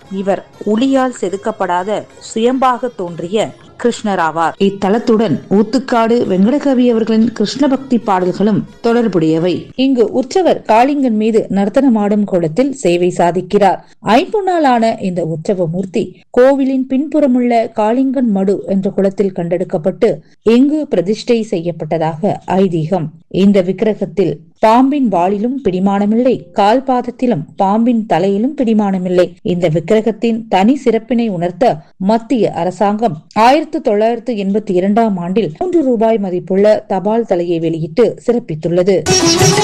இவர் ஒளியால் செதுக்கப்படாத சுயம்பாக தோன்றிய கிருஷ்ணர் ஆவார் இத்தலத்துடன் ஊத்துக்காடு வெங்கடகவி அவர்களின் கிருஷ்ண பக்தி பாடல்களும் தொடர்புடையவை இங்கு உற்சவர் காளிங்கன் மீது நர்த்தனமாடும் கோலத்தில் சேவை சாதிக்கிறார் ஐம்பொன்னாலான இந்த உற்சவ மூர்த்தி கோவிலின் பின்புறமுள்ள காளிங்கன் மடு என்ற குளத்தில் கண்டெடுக்கப்பட்டு இங்கு பிரதிஷ்டை செய்யப்பட்டதாக ஐதீகம் இந்த விக்கிரகத்தில் பாம்பின் வாளிலும் பிடிமானமில்லை கால் பாதத்திலும் பாம்பின் தலையிலும் பிடிமானமில்லை இந்த விக்கிரகத்தின் தனி சிறப்பினை உணர்த்த மத்திய அரசாங்கம் ஆயிரத்தி தொள்ளாயிரத்து எண்பத்தி இரண்டாம் ஆண்டில் மூன்று ரூபாய் மதிப்புள்ள தபால் தலையை வெளியிட்டு சிறப்பித்துள்ளது